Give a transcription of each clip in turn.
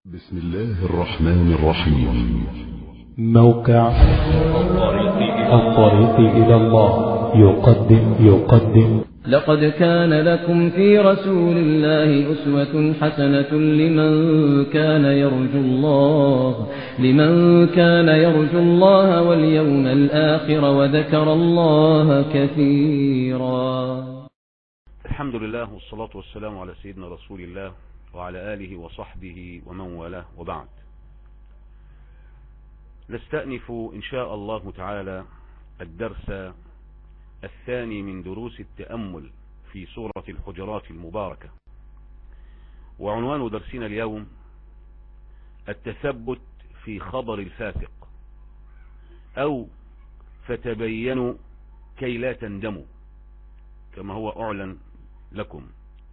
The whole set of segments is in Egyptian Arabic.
بسم الله الرحمن الرحيم موقع الطريق إلى الله يقدم يقدم لقد كان لكم في رسول الله أسوة حسنة لمن كان يرجو الله لمن كان يرجو الله واليوم الآخر وذكر الله كثيرا الحمد لله والصلاة والسلام على سيدنا رسول الله وعلى آله وصحبه ومن والاه وبعد نستأنف إن شاء الله تعالى الدرس الثاني من دروس التأمل في سورة الحجرات المباركة وعنوان درسنا اليوم التثبت في خبر الفاسق أو فتبينوا كي لا تندموا كما هو أعلن لكم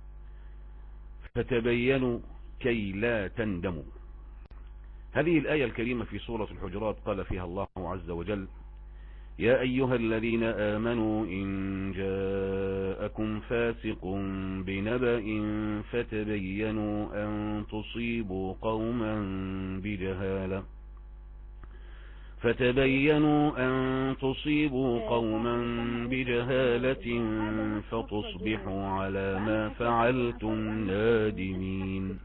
فتبينوا كي لا تندموا هذه الآية الكريمة في سورة الحجرات قال فيها الله عز وجل يا أيها الذين آمنوا إن جاءكم فاسق بنبأ فتبينوا أن تصيبوا قوما بجهالة فتبينوا أن تصيبوا قوما بجهالة فتصبحوا على ما فعلتم نادمين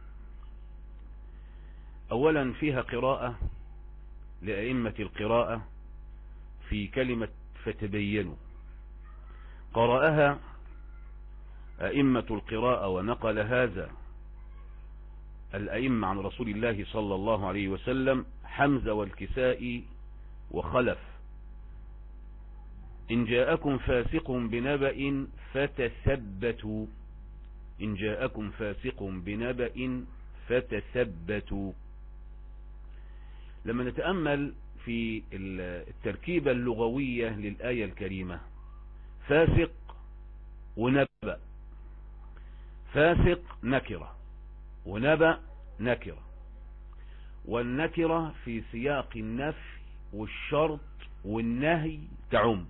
أولا فيها قراءة لأئمة القراءة في كلمة فتبينوا قرأها أئمة القراءة ونقل هذا الأئمة عن رسول الله صلى الله عليه وسلم حمزة والكسائي وخلف إن جاءكم فاسق بنبأ فتثبتوا إن جاءكم فاسق بنبأ فتثبتوا لما نتأمل في التركيبة اللغوية للآية الكريمة فاسق ونبأ فاسق نكرة ونبأ نكرة والنكرة في سياق النفي والشرط والنهي تعم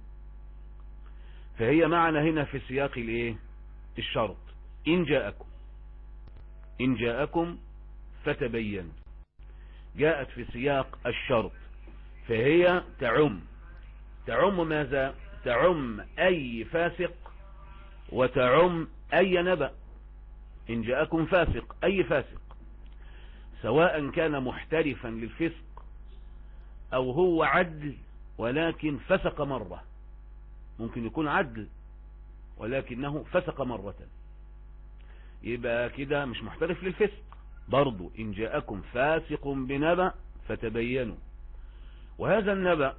فهي معنا هنا في سياق الايه الشرط ان جاءكم ان جاءكم فتبينوا جاءت في سياق الشرط فهي تعم تعم ماذا تعم اي فاسق وتعم اي نبأ ان جاءكم فاسق اي فاسق سواء كان محترفا للفسق او هو عدل ولكن فسق مرة ممكن يكون عدل ولكنه فسق مرة يبقى كده مش محترف للفسق برضو ان جاءكم فاسق بنبأ فتبينوا وهذا النبأ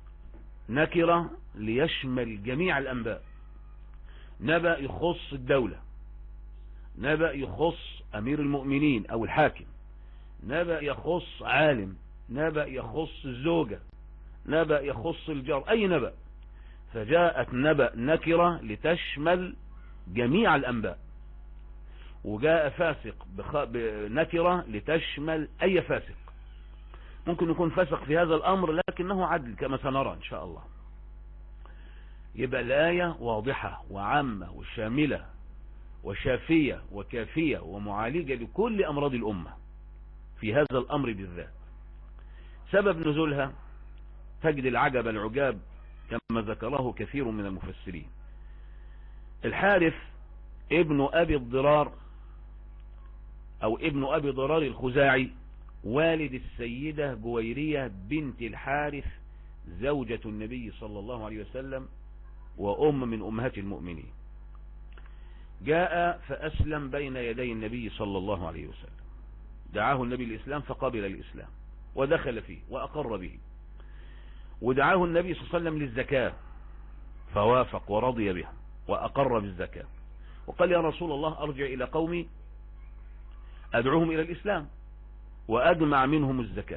نكرة ليشمل جميع الأنباء نبأ يخص الدولة نبأ يخص أمير المؤمنين أو الحاكم نبأ يخص عالم نبأ يخص الزوجة نبأ يخص الجار أي نبأ فجاءت نبأ نكرة لتشمل جميع الأنباء وجاء فاسق بنكرة لتشمل أي فاسق ممكن يكون فسق في هذا الأمر لكنه عدل كما سنرى إن شاء الله يبقى الآية واضحة وعامة وشاملة وشافية وكافية ومعالجة لكل أمراض الأمة في هذا الأمر بالذات سبب نزولها تجد العجب العجاب كما ذكره كثير من المفسرين الحارث ابن أبي الضرار أو ابن أبي ضرار الخزاعي والد السيدة جويرية بنت الحارث زوجة النبي صلى الله عليه وسلم وأم من أمهات المؤمنين جاء فأسلم بين يدي النبي صلى الله عليه وسلم دعاه النبي الإسلام فقبل الإسلام ودخل فيه وأقر به ودعاه النبي صلى الله عليه وسلم للزكاة فوافق ورضي بها وأقر بالزكاة وقال يا رسول الله أرجع إلى قومي أدعوهم إلى الإسلام وأجمع منهم الزكاة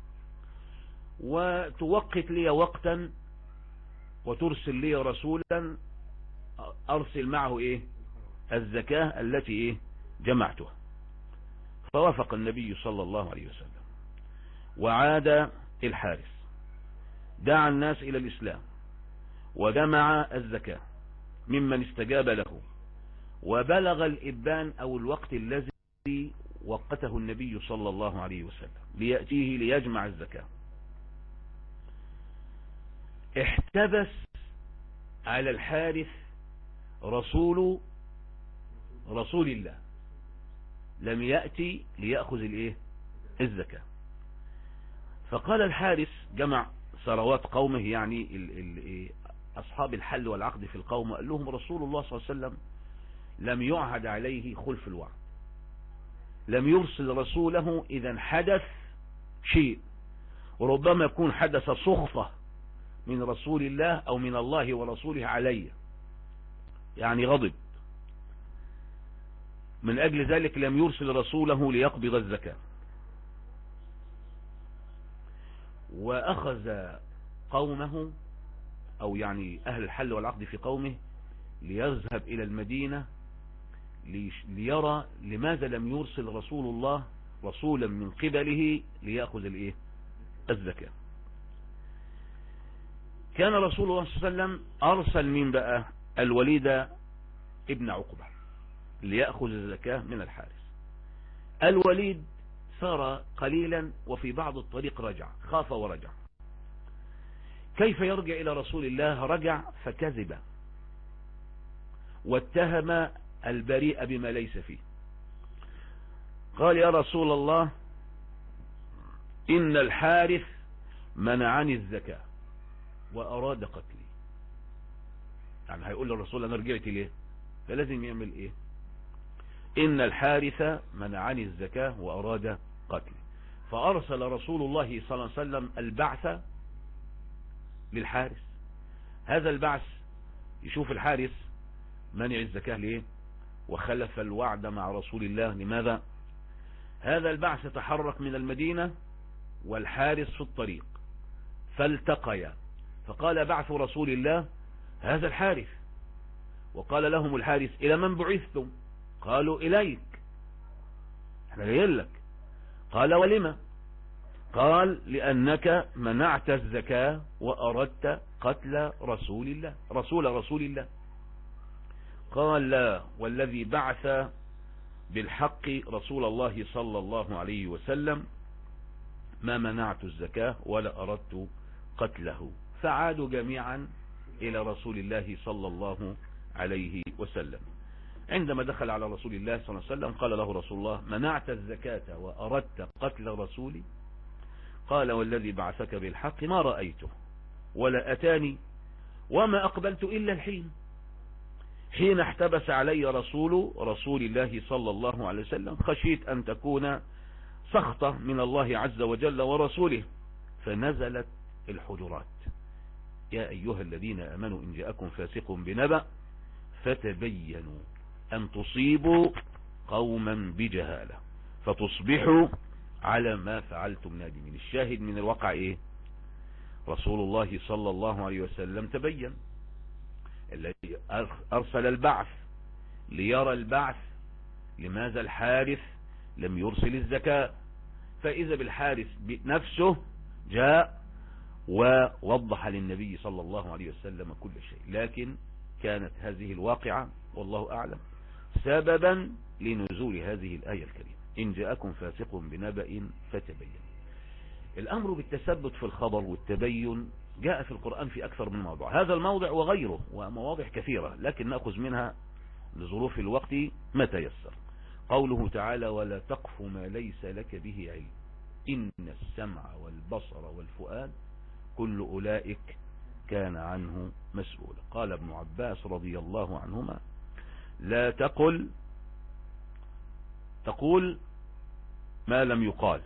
وتوقت لي وقتا وترسل لي رسولا أرسل معه إيه الزكاة التي إيه جمعتها فوافق النبي صلى الله عليه وسلم وعاد الحارس دعا الناس إلى الإسلام وجمع الزكاة ممن استجاب له وبلغ الإبان أو الوقت الذي وقته النبي صلى الله عليه وسلم ليأتيه ليجمع الزكاة احتبس على الحارث رسول رسول الله لم يأتي ليأخذ الايه الزكاة فقال الحارث جمع ثروات قومه يعني ال ال أصحاب الحل والعقد في القوم قال لهم رسول الله صلى الله عليه وسلم لم يعهد عليه خلف الوعد لم يرسل رسوله إذا حدث شيء وربما يكون حدث سخطة من رسول الله أو من الله ورسوله علي يعني غضب من أجل ذلك لم يرسل رسوله ليقبض الزكاة وأخذ قومه أو يعني أهل الحل والعقد في قومه ليذهب إلى المدينة ليرى لماذا لم يرسل رسول الله رسولا من قبله ليأخذ الإيه الزكاة كان رسول الله صلى الله عليه وسلم أرسل من بقى الوليد ابن عقبة ليأخذ الزكاة من الحارس الوليد سار قليلا وفي بعض الطريق رجع خاف ورجع كيف يرجع إلى رسول الله رجع فكذب واتهم البريء بما ليس فيه قال يا رسول الله إن الحارث منعني الزكاة وأراد قتلي يعني هيقول للرسول أنا رجعت ليه فلازم يعمل إيه إن الحارث منعني الزكاة وأراد قتلي فأرسل رسول الله صلى الله عليه وسلم البعث للحارس هذا البعث يشوف الحارس منع الزكاة ليه وخلف الوعد مع رسول الله لماذا هذا البعث تحرك من المدينة والحارس في الطريق فالتقيا فقال بعث رسول الله هذا الحارس وقال لهم الحارس إلى من بعثتم قالوا إليك احنا جايين لك قال ولما قال لأنك منعت الزكاة وأردت قتل رسول الله رسول رسول الله قال لا والذي بعث بالحق رسول الله صلى الله عليه وسلم ما منعت الزكاة ولا أردت قتله فعادوا جميعا إلى رسول الله صلى الله عليه وسلم عندما دخل على رسول الله صلى الله عليه وسلم قال له رسول الله منعت الزكاة وأردت قتل رسولي قال والذي بعثك بالحق ما رأيته ولا أتاني وما أقبلت إلا الحين حين احتبس علي رسول رسول الله صلى الله عليه وسلم خشيت أن تكون سخطة من الله عز وجل ورسوله فنزلت الحجرات يا أيها الذين أمنوا إن جاءكم فاسق بنبأ فتبينوا أن تصيبوا قوما بجهالة فتصبحوا على ما فعلتم نادمين الشاهد من الواقع ايه رسول الله صلى الله عليه وسلم تبين الذي ارسل البعث ليرى البعث لماذا الحارث لم يرسل الزكاة فاذا بالحارث نفسه جاء ووضح للنبي صلى الله عليه وسلم كل شيء لكن كانت هذه الواقعة والله اعلم سببا لنزول هذه الآية الكريمة إن جاءكم فاسق بنبأ فتبين الأمر بالتثبت في الخبر والتبين جاء في القرآن في أكثر من موضوع هذا الموضع وغيره ومواضع كثيرة لكن نأخذ منها لظروف الوقت ما تيسر قوله تعالى ولا تقف ما ليس لك به علم إن السمع والبصر والفؤاد كل أولئك كان عنه مسؤولا قال ابن عباس رضي الله عنهما لا تقل تقول ما لم يقال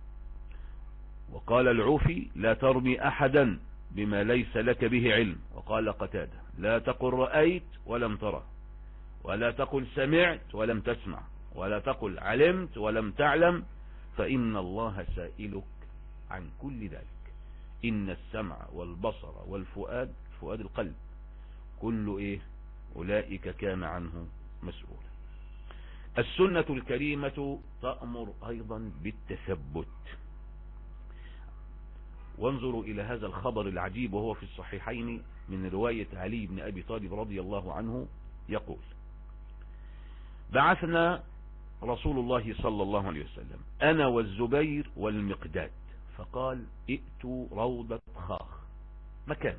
وقال العوفي لا ترمي أحدا بما ليس لك به علم وقال قتادة لا تقل رأيت ولم ترى ولا تقل سمعت ولم تسمع ولا تقل علمت ولم تعلم فإن الله سائلك عن كل ذلك إن السمع والبصر والفؤاد فؤاد القلب كل إيه أولئك كان عنه مسؤولا السنة الكريمة تأمر أيضا بالتثبت وانظروا إلى هذا الخبر العجيب وهو في الصحيحين من رواية علي بن أبي طالب رضي الله عنه يقول بعثنا رسول الله صلى الله عليه وسلم أنا والزبير والمقداد فقال ائتوا روضة خاخ مكان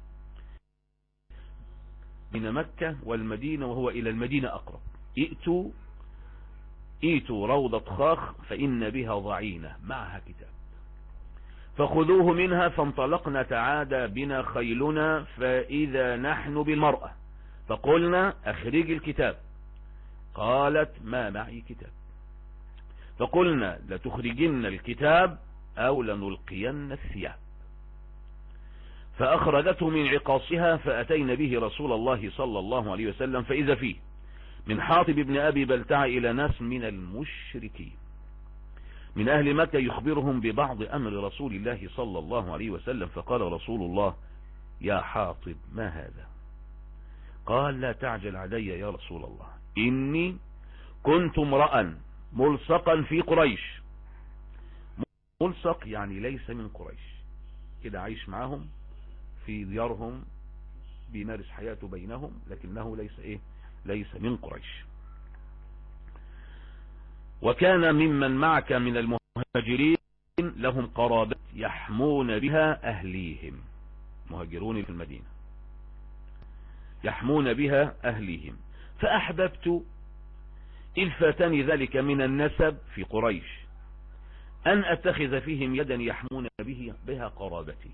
بين مكة والمدينة وهو إلى المدينة أقرب ائتوا ائتوا روضة خاخ فإن بها ضعينة معها كتاب فخذوه منها فانطلقنا تعادى بنا خيلنا فإذا نحن بالمرأة فقلنا أخرج الكتاب قالت ما معي كتاب فقلنا لتخرجن الكتاب أو لنلقين الثياب فأخرجته من عقاصها فأتينا به رسول الله صلى الله عليه وسلم فإذا فيه من حاطب ابن أبي بلتع إلى ناس من المشركين من أهل مكة يخبرهم ببعض أمر رسول الله صلى الله عليه وسلم فقال رسول الله يا حاطب ما هذا قال لا تعجل علي يا رسول الله إني كنت امرأ ملصقا في قريش ملصق يعني ليس من قريش كده عايش معهم في ديارهم بيمارس حياته بينهم لكنه ليس ايه ليس من قريش وكان ممن معك من المهاجرين لهم قرابات يحمون بها أهليهم مهاجرون في المدينة يحمون بها أهليهم فأحببت إذ فاتني ذلك من النسب في قريش أن أتخذ فيهم يدا يحمون به بها قرابتي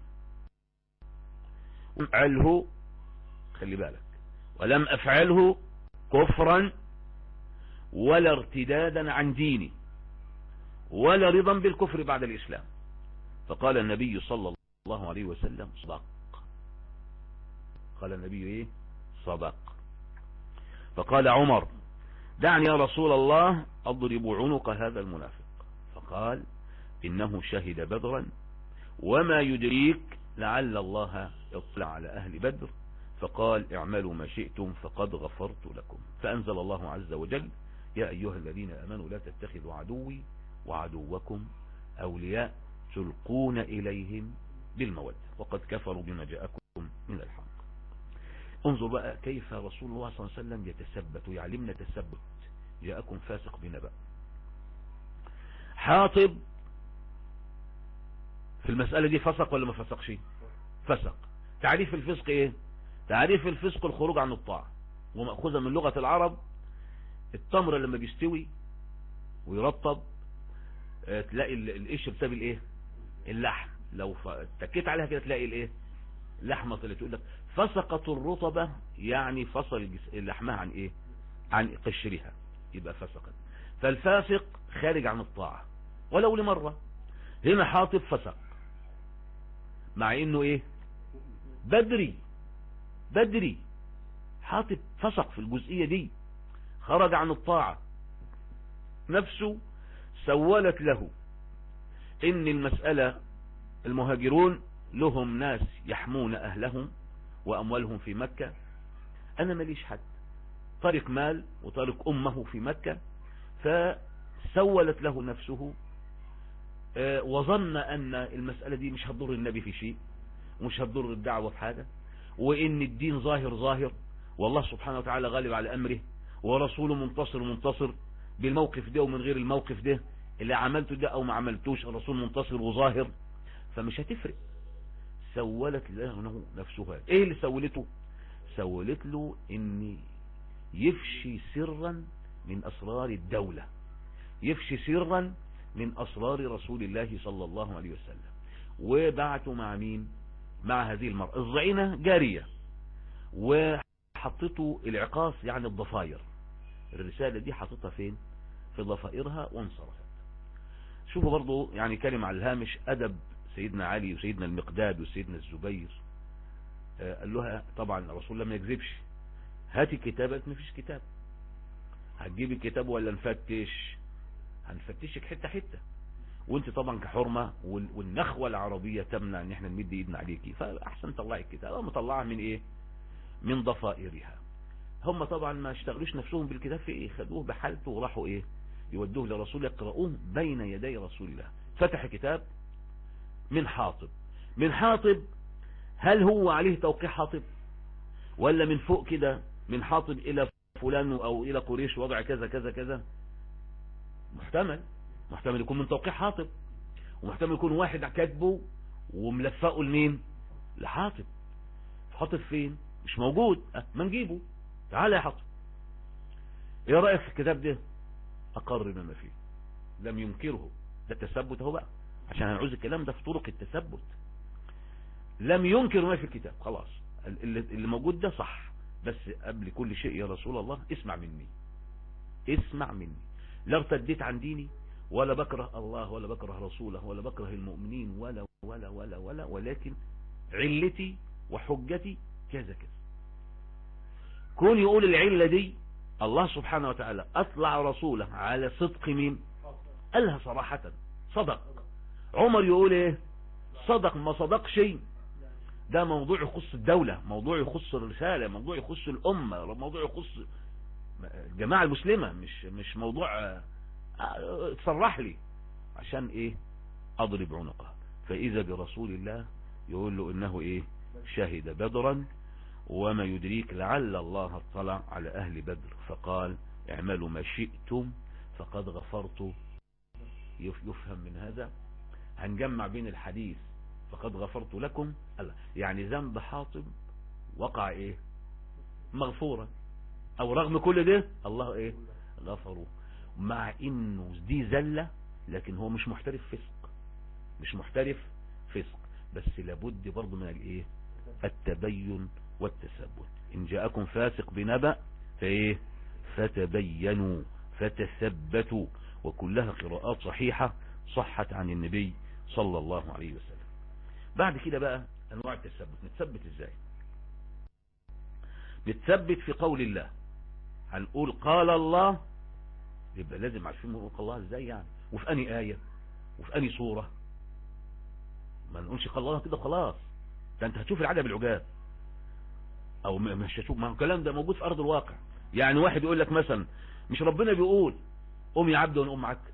أفعله خلي بالك ولم أفعله كفرا ولا ارتدادا عن ديني ولا رضا بالكفر بعد الإسلام فقال النبي صلى الله عليه وسلم صدق قال النبي ايه صدق فقال عمر دعني يا رسول الله اضرب عنق هذا المنافق فقال انه شهد بدرا وما يدريك لعل الله يطلع على اهل بدر فقال اعملوا ما شئتم فقد غفرت لكم فانزل الله عز وجل يا ايها الذين امنوا لا تتخذوا عدوي وعدوكم اولياء تلقون اليهم بالمودة وقد كفروا بما جاءكم من الحق انظر بقى كيف رسول الله صلى الله عليه وسلم يتثبت ويعلمنا تثبت جاءكم فاسق بنبأ حاطب في المسألة دي فسق ولا ما فسقش فسق تعريف الفسق ايه تعريف الفسق الخروج عن الطاعة ومأخوذة من لغة العرب التمر لما بيستوي ويرطب اه تلاقي القشر بسبب الايه اللحم لو اتكيت عليها كده تلاقي الايه اللحمة اللي تقول لك فسقت الرطبة يعني فصل لحمها عن ايه عن قشرها يبقى فسقت فالفاسق خارج عن الطاعة ولو لمرة هنا حاطب فسق مع انه ايه بدري بدري حاطب فسق في الجزئية دي خرج عن الطاعة نفسه سولت له ان المسألة المهاجرون لهم ناس يحمون اهلهم واموالهم في مكة انا ماليش حد طارق مال وطارق امه في مكة فسولت له نفسه وظن ان المسألة دي مش هتضر النبي في شيء ومش هتضر الدعوة في حاجة وان الدين ظاهر ظاهر والله سبحانه وتعالى غالب على امره ورسوله منتصر منتصر بالموقف ده ومن غير الموقف ده اللي عملته ده او ما عملتوش الرسول منتصر وظاهر فمش هتفرق سولت له نفسها ايه اللي سولته سولت له ان يفشي سرا من اسرار الدولة يفشي سرا من اسرار رسول الله صلى الله عليه وسلم وبعته مع مين مع هذه المرأة الضعينة جارية وحطته العقاص يعني الضفاير الرسالة دي حطتها فين في ضفائرها وانصرفت شوفوا برضو يعني كلمة على الهامش ادب سيدنا علي وسيدنا المقداد وسيدنا الزبير آه قال لها طبعا الرسول لم يكذبش هاتي كتابك مفيش كتاب هتجيبي الكتاب ولا نفتش هنفتشك حتة حتة وانت طبعا كحرمة والنخوة العربية تمنع ان احنا نمد ايدنا عليكي فاحسن طلعي الكتاب هم طلعها من ايه من ضفائرها هم طبعا ما اشتغلوش نفسهم بالكتاب في ايه خدوه بحالته وراحوا ايه يودوه لرسول يقرؤوه بين يدي رسول الله فتح كتاب من حاطب من حاطب هل هو عليه توقيع حاطب ولا من فوق كده من حاطب الى فلان او الى قريش وضع كذا كذا كذا محتمل محتمل يكون من توقيع حاطب ومحتمل يكون واحد كاتبه وملفقه لمين لحاطب حاطب فين مش موجود أه ما نجيبه تعالى يا حاطب ايه رأيك في الكتاب ده اقر بما فيه لم ينكره ده التثبت اهو بقى عشان هنعوز الكلام ده في طرق التثبت لم ينكر ما في الكتاب خلاص اللي, اللي موجود ده صح بس قبل كل شيء يا رسول الله اسمع مني اسمع مني لا ارتديت عن ديني ولا بكره الله ولا بكره رسوله ولا بكره المؤمنين ولا ولا ولا ولا ولكن علتي وحجتي كذا كذا كون يقول العلة دي الله سبحانه وتعالى اطلع رسوله على صدق مين قالها صراحة صدق عمر يقول ايه صدق ما صدق شيء ده موضوع يخص الدولة موضوع يخص الرسالة موضوع يخص الأمة موضوع يخص الجماعة المسلمة مش مش موضوع تصرح لي عشان ايه اضرب عنقه فاذا برسول الله يقول له انه ايه شهد بدرا وما يدريك لعل الله اطلع على اهل بدر فقال اعملوا ما شئتم فقد غفرت يفهم من هذا هنجمع بين الحديث فقد غفرت لكم يعني ذنب حاطب وقع ايه مغفورا او رغم كل ده الله ايه غفروه مع انه دي زلة لكن هو مش محترف فسق مش محترف فسق بس لابد برضه من الايه التبين والتثبت ان جاءكم فاسق بنبأ فايه فتبينوا فتثبتوا وكلها قراءات صحيحة صحت عن النبي صلى الله عليه وسلم بعد كده بقى انواع التثبت نتثبت ازاي نتثبت في قول الله هنقول قال الله يبقى لازم عارفين نقول الله ازاي يعني وفي اني آية وفي اني صورة ما نقولش قال الله كده خلاص ده انت هتشوف العجب العجاب او مش هتشوف ما الكلام ده موجود في ارض الواقع يعني واحد يقول لك مثلا مش ربنا بيقول قوم يا عبد ونقوم معاك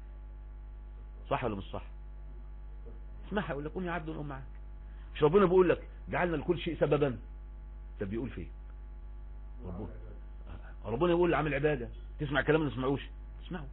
صح ولا مش صح اسمعها يقول لك قوم يا عبد ونقوم معاك مش ربنا بيقول لك جعلنا لكل شيء سببا طب بيقول فين ربنا ربنا يقول عامل عبادة تسمع كلام ما تسمعوش تسمعه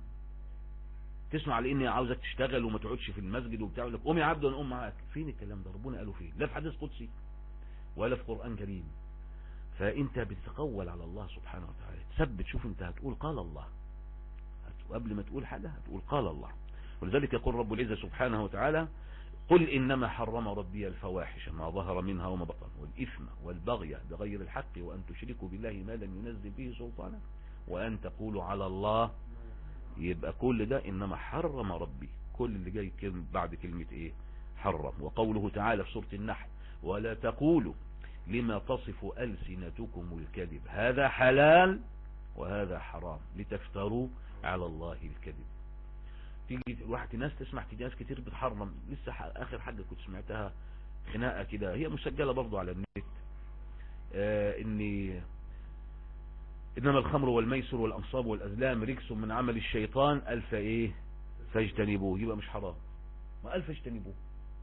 تسمع لاني عاوزك تشتغل وما تقعدش في المسجد وبتاع لك قوم يا عبد وانا اقوم معاك فين الكلام ده ربنا قاله فين لا في حديث قدسي ولا في قرآن كريم فانت بتتقول على الله سبحانه وتعالى تثبت شوف انت هتقول قال الله قبل ما تقول حاجة هتقول قال الله ولذلك يقول رب العزة سبحانه وتعالى قل إنما حرم ربي الفواحش ما ظهر منها وما بطن والإثم والبغي بغير الحق وأن تشركوا بالله ما لم ينزل به سلطانا وأن تقولوا على الله يبقى كل ده إنما حرم ربي كل اللي جاي كلمة بعد كلمة إيه حرم وقوله تعالى في سورة النحل ولا تقولوا لما تصف ألسنتكم الكذب هذا حلال وهذا حرام لتفتروا على الله الكذب تيجي واحد ناس تسمع ناس كتير بتحرم لسه اخر حاجة كنت سمعتها خناقة كده هي مسجلة برضو على النت آه اني انما الخمر والميسر والانصاب والازلام رجس من عمل الشيطان الف ايه فاجتنبوه يبقى مش حرام ما الف اجتنبوه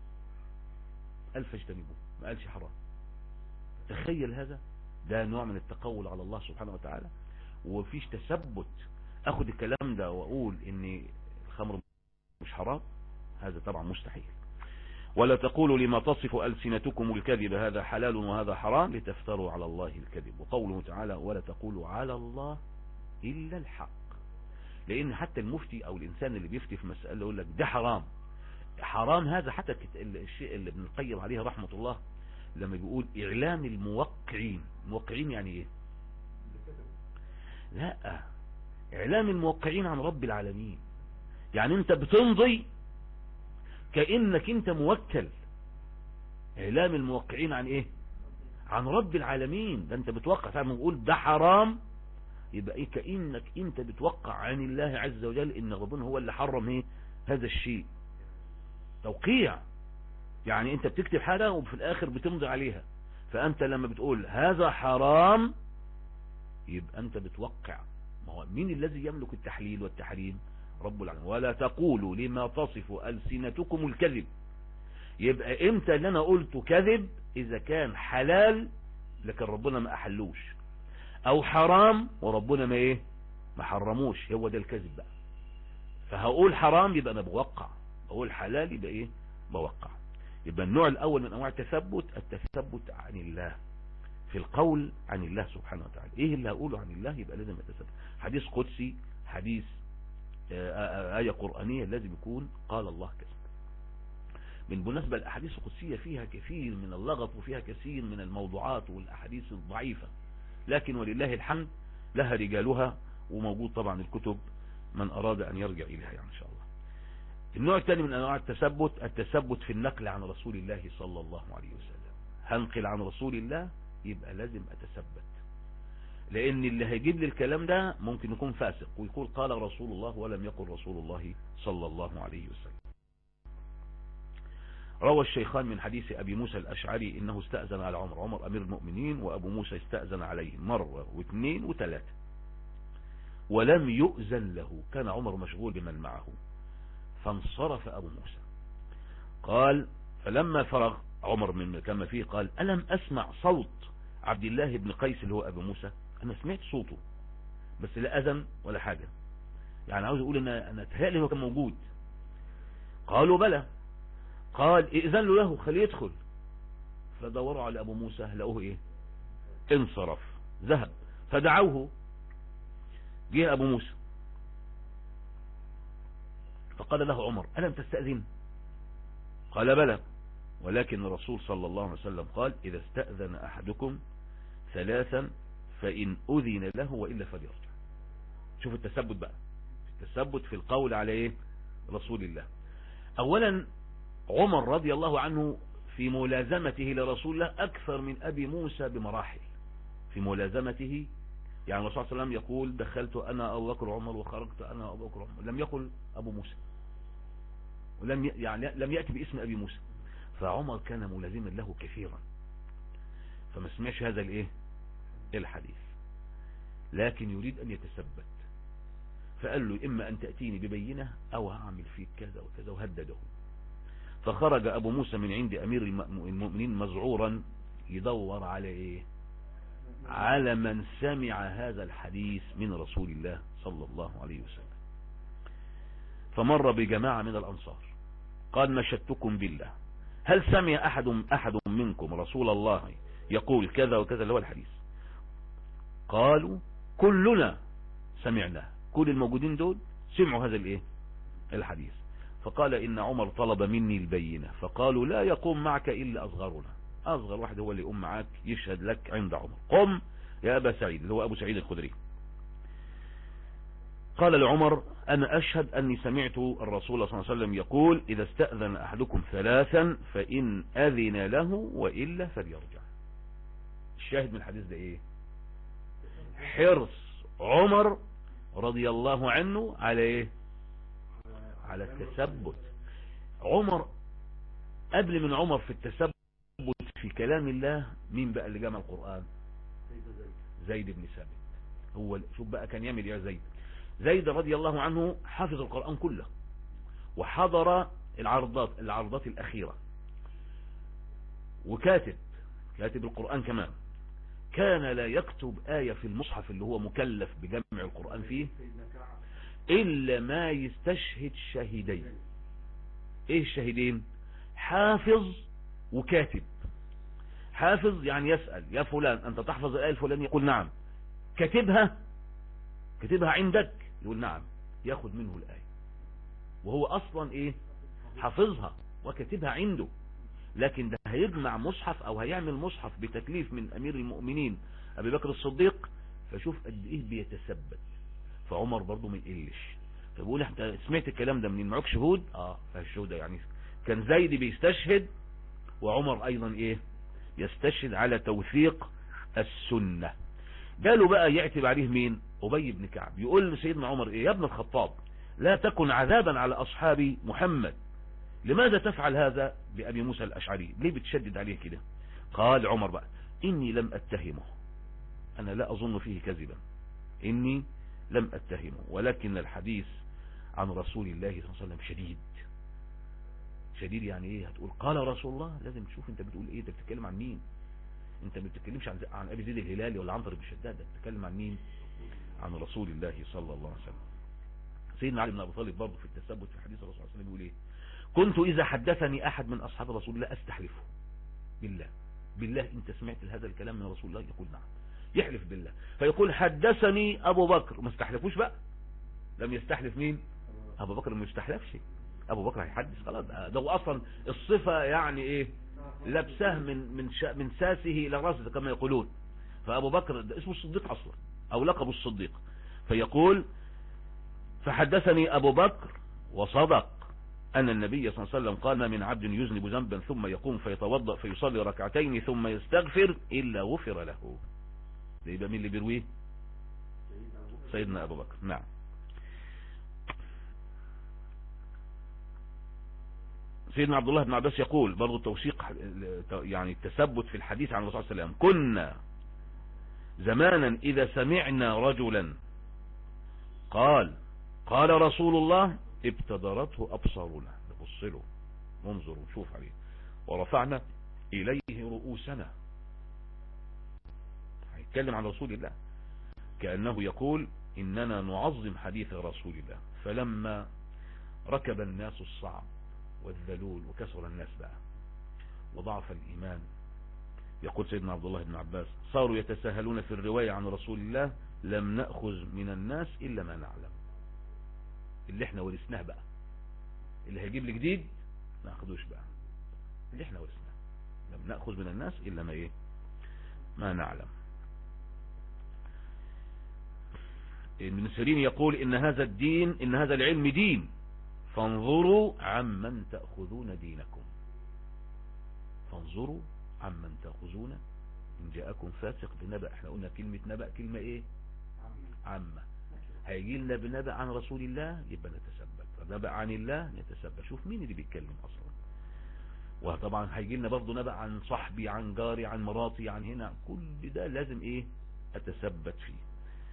الف اجتنبوه ما قالش حرام تخيل هذا ده نوع من التقول على الله سبحانه وتعالى وفيش تثبت اخد الكلام ده واقول ان الخمر مش حرام هذا طبعا مستحيل ولا تقولوا لما تصف ألسنتكم الكذب هذا حلال وهذا حرام لتفتروا على الله الكذب وقوله تعالى ولا تقولوا على الله إلا الحق لأن حتى المفتي أو الإنسان اللي بيفتي في مسألة يقول لك ده حرام حرام هذا حتى الشيء اللي ابن القيم عليه رحمة الله لما بيقول إعلام الموقعين موقعين يعني إيه لا إعلام الموقعين عن رب العالمين يعني انت بتمضي كأنك انت موكل اعلام الموقعين عن ايه عن رب العالمين ده انت بتوقع فعلا نقول ده حرام يبقى ايه كأنك انت بتوقع عن الله عز وجل ان ربنا هو اللي حرم ايه هذا الشيء توقيع يعني انت بتكتب حاجة وفي الاخر بتمضي عليها فانت لما بتقول هذا حرام يبقى انت بتوقع ما هو مين الذي يملك التحليل والتحريم رب العالمين ولا تقولوا لما تصف ألسنتكم الكذب يبقى امتى اللي انا قلته كذب اذا كان حلال لكن ربنا ما احلوش او حرام وربنا ما ايه ما حرموش هو ده الكذب بقى فهقول حرام يبقى انا بوقع اقول حلال يبقى ايه بوقع يبقى النوع الاول من انواع التثبت التثبت عن الله في القول عن الله سبحانه وتعالى ايه اللي هقوله عن الله يبقى لازم اتثبت حديث قدسي حديث آية قرآنية لازم يكون قال الله كذا بالمناسبة الأحاديث القدسية فيها كثير من اللغط وفيها كثير من الموضوعات والأحاديث الضعيفة لكن ولله الحمد لها رجالها وموجود طبعا الكتب من أراد أن يرجع إليها يعني إن شاء الله النوع الثاني من أنواع التثبت التثبت في النقل عن رسول الله صلى الله عليه وسلم هنقل عن رسول الله يبقى لازم أتثبت لأن اللي هيجيب لي الكلام ده ممكن يكون فاسق ويقول قال رسول الله ولم يقل رسول الله صلى الله عليه وسلم روى الشيخان من حديث أبي موسى الأشعري إنه استأذن على عمر عمر أمير المؤمنين وأبو موسى استأذن عليه مرة واثنين وثلاثة ولم يؤذن له كان عمر مشغول بمن معه فانصرف أبو موسى قال فلما فرغ عمر من كما فيه قال ألم أسمع صوت عبد الله بن قيس اللي هو أبو موسى أنا سمعت صوته بس لا أذن ولا حاجة يعني عاوز أقول أن أنا تهيألي هو كان موجود قالوا بلى قال ائذن له له خليه يدخل فدوروا على أبو موسى لقوه إيه انصرف ذهب فدعوه جه أبو موسى فقال له عمر ألم تستأذن قال بلى ولكن الرسول صلى الله عليه وسلم قال إذا استأذن أحدكم ثلاثا فإن أذن له وإلا فليرجع شوف التثبت بقى التثبت في القول على إيه رسول الله أولا عمر رضي الله عنه في ملازمته لرسول الله أكثر من أبي موسى بمراحل في ملازمته يعني الرسول صلى الله عليه وسلم يقول دخلت أنا أبو بكر عمر وخرجت أنا أبو بكر عمر لم يقل أبو موسى ولم يعني لم يأتي باسم أبي موسى فعمر كان ملازما له كثيرا فما سمعش هذا الايه الحديث لكن يريد ان يتثبت فقال له اما ان تأتيني ببينة او هعمل فيك كذا وكذا وهدده فخرج ابو موسى من عند امير المؤمنين مزعورا يدور على ايه على من سمع هذا الحديث من رسول الله صلى الله عليه وسلم فمر بجماعة من الانصار قال نشدتكم بالله هل سمع أحد أحد منكم رسول الله يقول كذا وكذا اللي هو الحديث قالوا كلنا سمعنا كل الموجودين دول سمعوا هذا الايه الحديث فقال إن عمر طلب مني البينة فقالوا لا يقوم معك إلا أصغرنا أصغر واحد هو اللي يقوم معك يشهد لك عند عمر قم يا أبا سعيد اللي هو أبو سعيد الخدري قال لعمر أنا أشهد أني سمعت الرسول صلى الله عليه وسلم يقول إذا استأذن أحدكم ثلاثا فإن أذن له وإلا فليرجع الشاهد من الحديث ده إيه حرص عمر رضي الله عنه على إيه على التثبت عمر قبل من عمر في التثبت في كلام الله مين بقى اللي جمع القرآن زيد بن ثابت هو شوف بقى كان يعمل يا زيد زيد رضي الله عنه حفظ القرآن كله وحضر العرضات العرضات الأخيرة وكاتب كاتب القرآن كمان كان لا يكتب آية في المصحف اللي هو مكلف بجمع القرآن فيه إلا ما يستشهد شاهدين إيه الشاهدين حافظ وكاتب حافظ يعني يسأل يا فلان أنت تحفظ الآية الفلانية يقول نعم كاتبها كاتبها عندك يقول نعم ياخد منه الآية وهو أصلا إيه حافظها وكاتبها عنده لكن ده هيجمع مصحف أو هيعمل مصحف بتكليف من أمير المؤمنين أبي بكر الصديق فشوف قد إيه بيتثبت فعمر برضه ما يقلش فبيقول انت سمعت الكلام ده منين معك شهود اه فالشهود يعني كان زيد بيستشهد وعمر ايضا ايه يستشهد على توثيق السنة قالوا بقى يعتب عليه مين ابي بن كعب يقول لسيدنا عمر ايه يا ابن الخطاب لا تكن عذابا على اصحاب محمد لماذا تفعل هذا بأبي موسى الأشعري ليه بتشدد عليه كده قال عمر بقى إني لم أتهمه أنا لا أظن فيه كذبا إني لم أتهمه ولكن الحديث عن رسول الله صلى الله عليه وسلم شديد شديد يعني ايه هتقول قال رسول الله لازم تشوف انت بتقول ايه انت بتتكلم عن مين انت ما بتتكلمش عن عن ابي زيد الهلالي ولا عنتر بن شداد بتتكلم عن مين عن رسول الله صلى الله عليه وسلم سيدنا علي بن ابي طالب برضه في التثبت في حديث الرسول صلى الله عليه وسلم يقول ايه كنت اذا حدثني احد من اصحاب رسول الله استحلفه بالله بالله انت سمعت هذا الكلام من رسول الله يقول نعم يحلف بالله فيقول حدثني ابو بكر ما استحلفوش بقى لم يستحلف مين ابو بكر ما يستحلفش ابو بكر هيحدث خلاص ده هو اصلا الصفة يعني ايه لبسه من من شا من ساسه الى راسه كما يقولون فابو بكر ده اسمه الصديق اصلا او لقب الصديق فيقول فحدثني ابو بكر وصدق أن النبي صلى الله عليه وسلم قال ما من عبد يذنب ذنبا ثم يقوم فيتوضأ فيصلي ركعتين ثم يستغفر إلا غفر له ده يبقى مين اللي بيرويه سيدنا أبو بكر نعم سيدنا عبد الله بن عباس يقول برضو التوثيق يعني التثبت في الحديث عن الرسول صلى الله عليه وسلم كنا زمانا إذا سمعنا رجلا قال قال رسول الله ابتدرته أبصارنا نبص له ننظر ونشوف عليه ورفعنا إليه رؤوسنا هيتكلم عن رسول الله كأنه يقول إننا نعظم حديث رسول الله فلما ركب الناس الصعب والذلول وكسر الناس بقى وضعف الإيمان يقول سيدنا عبد الله بن عباس صاروا يتساهلون في الرواية عن رسول الله لم نأخذ من الناس إلا ما نعلم اللي احنا ورثناه بقى اللي هيجيب لي جديد ما ناخدوش بقى اللي احنا ورثناه لم نأخذ من الناس إلا ما ايه ما نعلم ابن سيرين يقول إن هذا الدين إن هذا العلم دين فانظروا عمن تأخذون دينكم فانظروا عمن تأخذون إن جاءكم فاسق بنبأ احنا قلنا كلمة نبأ كلمة ايه عامة هيجي لنا بنبأ عن رسول الله يبقى نتثبت نبأ عن الله نتثبت شوف مين اللي بيتكلم اصلا وطبعا هيجي لنا برضه نبأ عن صاحبي عن جاري عن مراتي عن هنا كل ده لازم ايه اتثبت فيه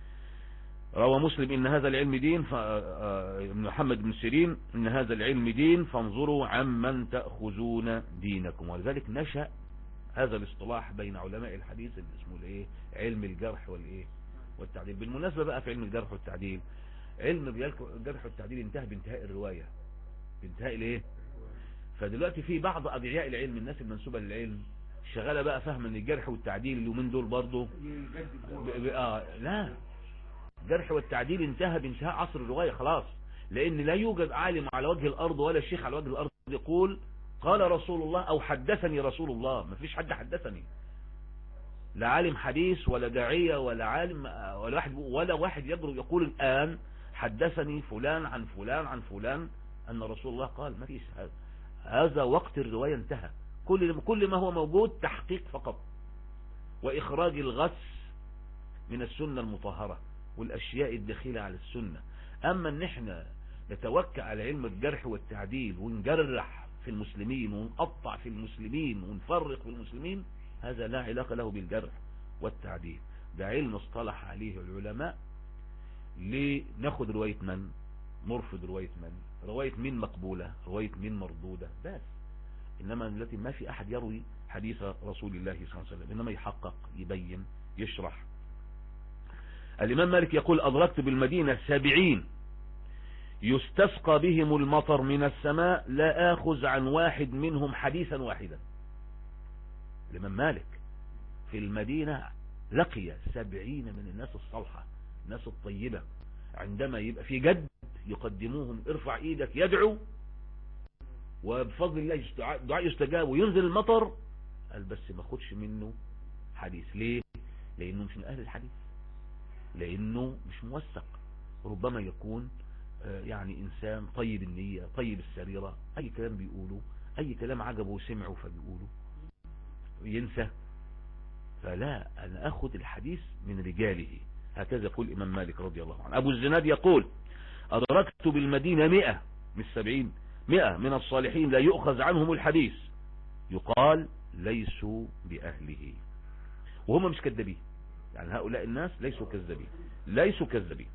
روى مسلم ان هذا العلم دين ف... محمد بن سيرين ان هذا العلم دين فانظروا عمن تأخذون دينكم ولذلك نشأ هذا الاصطلاح بين علماء الحديث اللي اسمه الايه علم الجرح والايه والتعديل بالمناسبة بقى في علم الجرح والتعديل علم الجرح والتعديل انتهى بانتهاء الرواية بانتهاء الايه فدلوقتي في بعض ادعياء العلم الناس المنسوبة للعلم شغالة بقى فهم ان الجرح والتعديل اليومين دول برضه ب... ب... آه لا الجرح والتعديل انتهى بانتهاء عصر الرواية خلاص لان لا يوجد عالم على وجه الارض ولا شيخ على وجه الارض يقول قال رسول الله او حدثني رسول الله ما فيش حد حدثني لا عالم حديث ولا داعية ولا عالم ولا واحد ولا واحد يجرؤ يقول الآن حدثني فلان عن فلان عن فلان أن رسول الله قال ما فيش هذا هذا وقت الرواية انتهى كل كل ما هو موجود تحقيق فقط وإخراج الغس من السنة المطهرة والأشياء الدخيلة على السنة أما أن احنا نتوكل على علم الجرح والتعديل ونجرح في المسلمين ونقطع في المسلمين ونفرق في المسلمين هذا لا علاقة له بالجرح والتعديل ده علم اصطلح عليه العلماء لناخد رواية من نرفض رواية من رواية من مقبولة رواية من مردودة بس إنما التي ما في أحد يروي حديث رسول الله صلى الله عليه وسلم إنما يحقق يبين يشرح الإمام مالك يقول أدركت بالمدينة سبعين يستسقى بهم المطر من السماء لا آخذ عن واحد منهم حديثا واحدا الإمام مالك في المدينة لقي سبعين من الناس الصالحة الناس الطيبة عندما يبقى في جد يقدموهم ارفع ايدك يدعو وبفضل الله دعاء يستجاب وينزل المطر قال بس ما خدش منه حديث ليه لانه مش من اهل الحديث لانه مش موثق ربما يكون يعني انسان طيب النية طيب السريرة اي كلام بيقوله اي كلام عجبه وسمعه فبيقوله ينسى فلا انا اخذ الحديث من رجاله هكذا يقول الامام مالك رضي الله عنه ابو الزناد يقول ادركت بالمدينة مئة من السبعين مئة من الصالحين لا يؤخذ عنهم الحديث يقال ليسوا بأهله وهم مش كذابين يعني هؤلاء الناس ليسوا كذابين ليسوا كذابين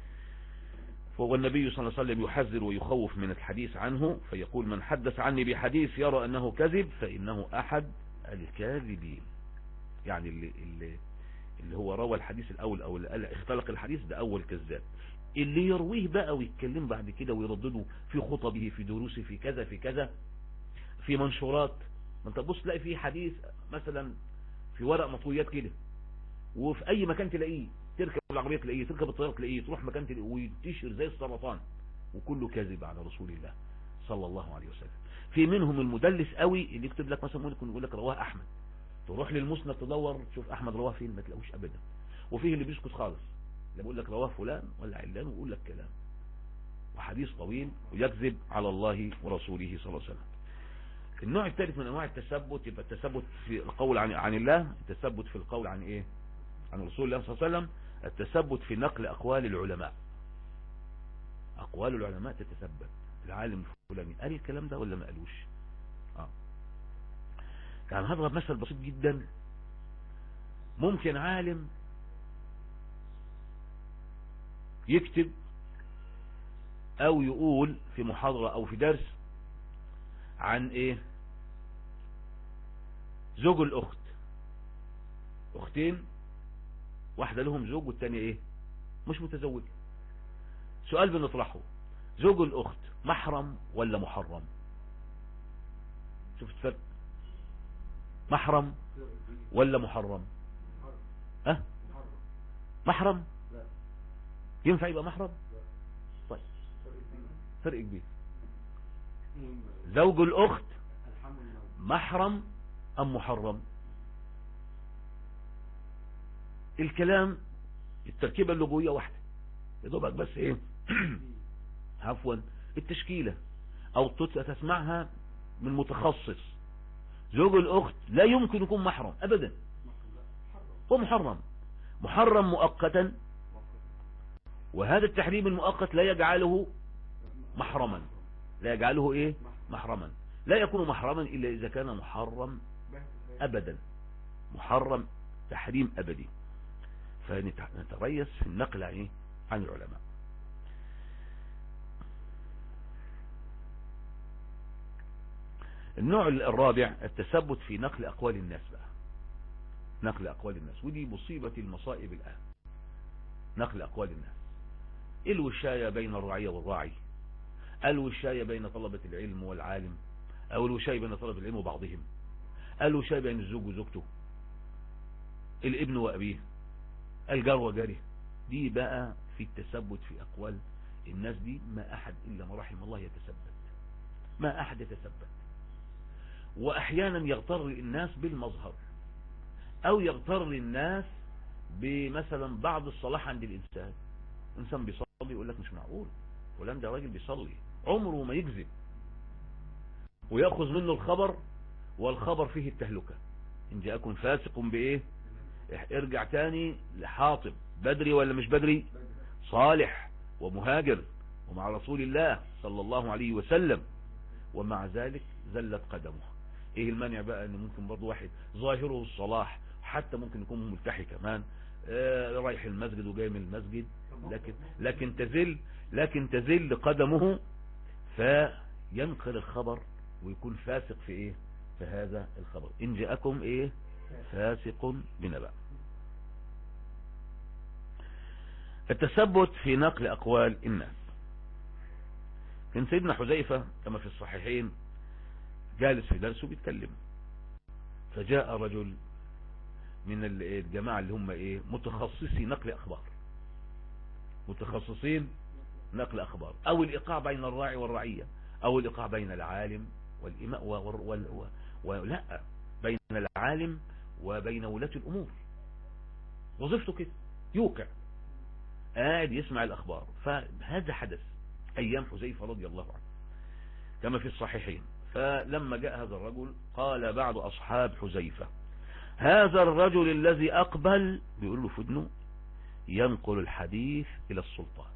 فهو النبي صلى الله عليه وسلم يحذر ويخوف من الحديث عنه فيقول من حدث عني بحديث يرى أنه كذب فإنه أحد الكاذبين يعني اللي, اللي, اللي هو روى الحديث الأول أو اللي اختلق الحديث ده أول كذاب اللي يرويه بقى ويتكلم بعد كده ويردده في خطبه في دروسه في كذا في كذا في منشورات ما انت تبص تلاقي في حديث مثلا في ورق مطويات كده وفي اي مكان تلاقيه تركب العربية تلاقيه تركب الطيارة تلاقيه تروح مكان تلاقيه وينتشر زي السرطان وكله كاذب على رسول الله صلى الله عليه وسلم في منهم المدلس قوي اللي يكتب لك مثلا ممكن يقول لك رواه احمد تروح للمسند تدور تشوف احمد رواه فين ما تلاقوش ابدا وفيه اللي بيسكت خالص اللي بيقول لك رواه فلان ولا علان ويقول لك كلام وحديث طويل ويكذب على الله ورسوله صلى الله عليه وسلم النوع الثالث من انواع التثبت يبقى التثبت في القول عن عن الله التثبت في القول عن ايه عن رسول الله صلى الله عليه وسلم التثبت في نقل اقوال العلماء اقوال العلماء تتثبت العالم الفلاني قال الكلام ده ولا ما قالوش اه يعني هضرب مثل بسيط جدا ممكن عالم يكتب او يقول في محاضرة او في درس عن ايه زوج الاخت اختين واحدة لهم زوج والتانية ايه مش متزوجة سؤال بنطرحه زوج الاخت محرم ولا محرم شفت فرق محرم ولا محرم اه محرم ينفع يبقى محرم طيب فرق كبير زوج الاخت محرم ام محرم الكلام التركيبة اللغوية واحدة يدوبك بس ايه عفوا التشكيلة او تسمعها من متخصص زوج الاخت لا يمكن يكون محرم ابدا هو محرم محرم مؤقتا وهذا التحريم المؤقت لا يجعله محرما لا يجعله ايه محرما لا يكون محرما الا اذا كان محرم ابدا محرم تحريم ابدي فنتريث في النقل عن ايه عن العلماء النوع الرابع التثبت في نقل اقوال الناس بقى نقل اقوال الناس ودي مصيبة المصائب الان نقل اقوال الناس الوشاية بين الرعية والراعي الوشاية بين طلبة العلم والعالم او الوشاية بين طلبة العلم وبعضهم الوشاية بين الزوج وزوجته الابن وابيه الجار وجاره دي بقى في التثبت في اقوال الناس دي ما احد الا ما رحم الله يتثبت ما احد يتثبت واحيانا يغتر الناس بالمظهر او يغتر الناس بمثلا بعض الصلاح عند الانسان انسان بيصلي يقول لك مش معقول فلان ده راجل بيصلي عمره ما يكذب ويأخذ منه الخبر والخبر فيه التهلكة ان جاءكم فاسق بايه ارجع تاني لحاطب بدري ولا مش بدري صالح ومهاجر ومع رسول الله صلى الله عليه وسلم ومع ذلك زلت قدمه ايه المانع بقى ان ممكن برضو واحد ظاهره الصلاح حتى ممكن يكون ملتحي كمان آه رايح المسجد وجاي من المسجد لكن لكن تزل لكن تزل قدمه فينقل الخبر ويكون فاسق في ايه في هذا الخبر ان جاءكم ايه فاسق بنبأ التثبت في نقل اقوال الناس كان سيدنا حذيفة كما في الصحيحين جالس في درسه بيتكلم فجاء رجل من الجماعة اللي هم ايه متخصصي نقل اخبار متخصصين نقل اخبار او الايقاع بين الراعي والرعية او الايقاع بين العالم والاماء ولا ولا بين العالم وبين ولاة الامور وظيفته كده يوقع قاعد يسمع الاخبار فهذا حدث ايام حذيفة رضي الله عنه كما في الصحيحين فلما جاء هذا الرجل قال بعض اصحاب حذيفة هذا الرجل الذي اقبل بيقول له فدنه ينقل الحديث الى السلطان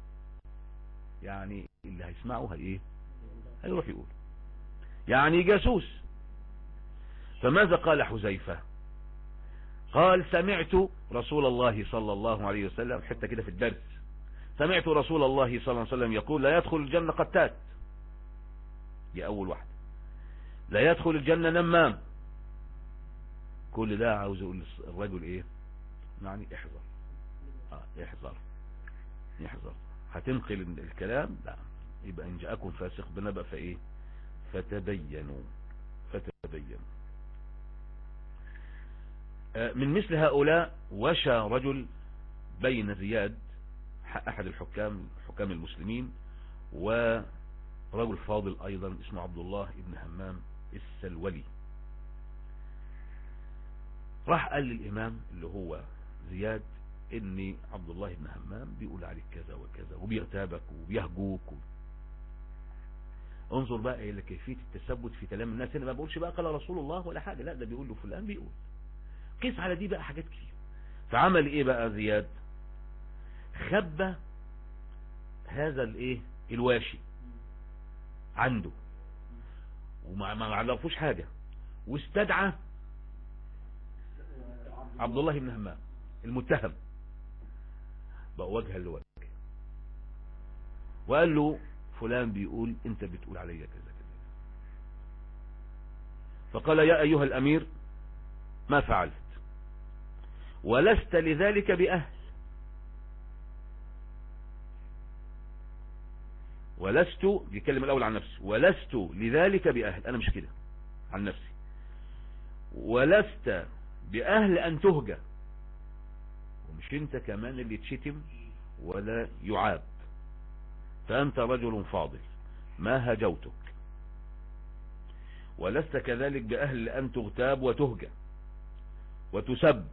يعني اللي هيسمعه هي ايه هيروح يقول يعني جاسوس فماذا قال حذيفة قال سمعت رسول الله صلى الله عليه وسلم حتى كده في الدرس سمعت رسول الله صلى الله عليه وسلم يقول لا يدخل الجنة قتات دي اول واحدة لا يدخل الجنة نمام كل ده عاوز يقول الرجل ايه يعني احذر اه احذر يحذر هتنقل الكلام لا يبقى ان جاءكم فاسق بنبأ فايه فتبينوا فتبينوا من مثل هؤلاء وشى رجل بين زياد احد الحكام حكام المسلمين ورجل فاضل ايضا اسمه عبد الله ابن همام السلولي راح قال للامام اللي هو زياد ان عبد الله بن همام بيقول عليك كذا وكذا وبيغتابك وبيهجوك انظر بقى الى كيفية التثبت في كلام الناس هنا ما بقولش بقى قال رسول الله ولا حاجة لا ده بيقول له فلان بيقول قيس على دي بقى حاجات كتير فعمل ايه بقى زياد خبى هذا الايه الواشي عنده وما ما عرفوش حاجة واستدعى عبد الله بن همام المتهم بقى وجها لوجه وقال له فلان بيقول انت بتقول عليا كذا كذا فقال يا ايها الامير ما فعلت ولست لذلك باهل ولست بيتكلم الاول عن نفسي ولست لذلك باهل انا مش كده عن نفسي ولست باهل ان تهجى ومش انت كمان اللي تشتم ولا يعاب فانت رجل فاضل ما هجوتك ولست كذلك باهل ان تغتاب وتهجى وتسب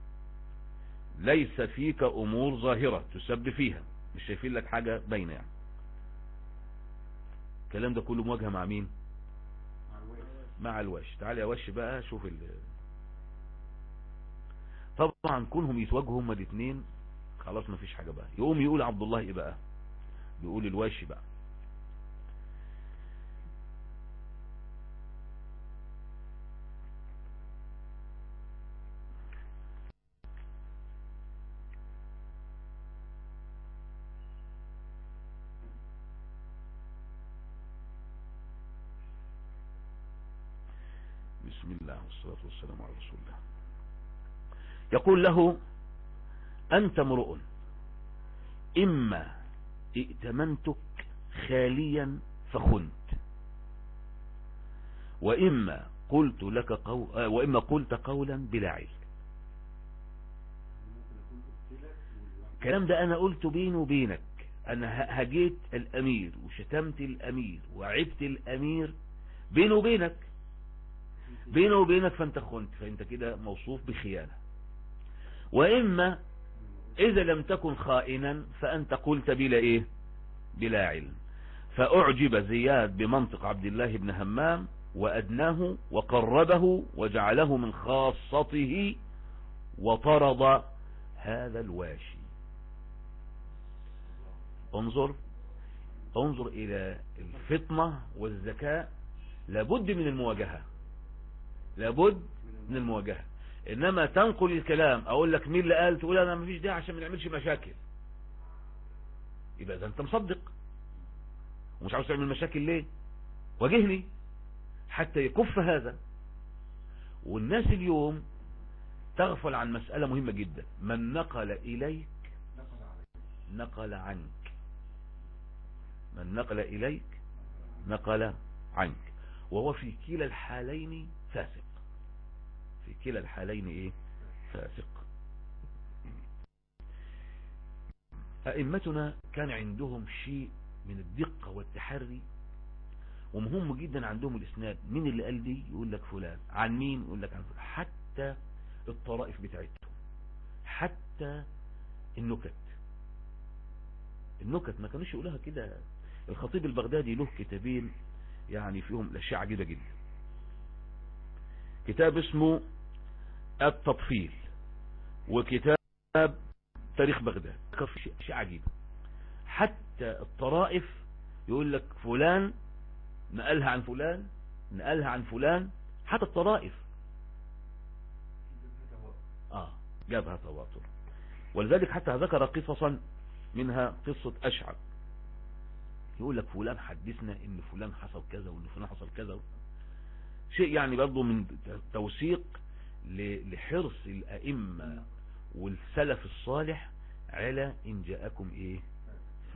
ليس فيك امور ظاهرة تسب فيها مش شايفين لك حاجة باينة يعني الكلام ده كله مواجهة مع مين مع الوش تعال يا وش بقى شوف ال طبعا كونهم يتواجهوا هما الاثنين خلاص ما فيش حاجة بقى يقوم يقول عبد الله ايه بقى بيقول الواشي بقى بسم الله والصلاة والسلام على رسول الله يقول له أنت امرؤ إما ائتمنتك خاليا فخنت وإما قلت لك قو... وإما قلت قولا بلا علم الكلام ده أنا قلت بيني وبينك أنا هجيت الأمير وشتمت الأمير وعبت الأمير بيني وبينك بيني وبينك فأنت خنت فأنت كده موصوف بخيانة وإما إذا لم تكن خائنا فأنت قلت بلا إيه بلا علم فأعجب زياد بمنطق عبد الله بن همام وأدناه وقربه وجعله من خاصته وطرد هذا الواشي انظر انظر إلى الفطنة والذكاء لابد من المواجهة لابد من المواجهة انما تنقل الكلام اقول لك مين اللي قال تقول انا مفيش داعي عشان ما نعملش مشاكل يبقى اذا انت مصدق ومش عاوز تعمل مشاكل ليه واجهني حتى يكف هذا والناس اليوم تغفل عن مسألة مهمة جدا من نقل إليك نقل عنك من نقل إليك نقل عنك وهو في كلا الحالين فاسق في كلا الحالين ايه فاسق ائمتنا كان عندهم شيء من الدقة والتحري ومهم جدا عندهم الاسناد مين اللي قال دي يقول لك فلان عن مين يقول لك عن فلان حتى الطرائف بتاعتهم حتى النكت النكت ما كانوش يقولها كده الخطيب البغدادي له كتابين يعني فيهم الاشياء عجيبة جدا كتاب اسمه التطفيل وكتاب تاريخ بغداد شيء عجيب حتى الطرائف يقول لك فلان نقلها عن فلان نقلها عن فلان حتى الطرائف اه جابها تواتر ولذلك حتى ذكر قصصا منها قصة أشعب يقول لك فلان حدثنا ان فلان حصل كذا وان فلان حصل كذا شيء يعني برضه من توثيق لحرص الأئمة والسلف الصالح على إن جاءكم إيه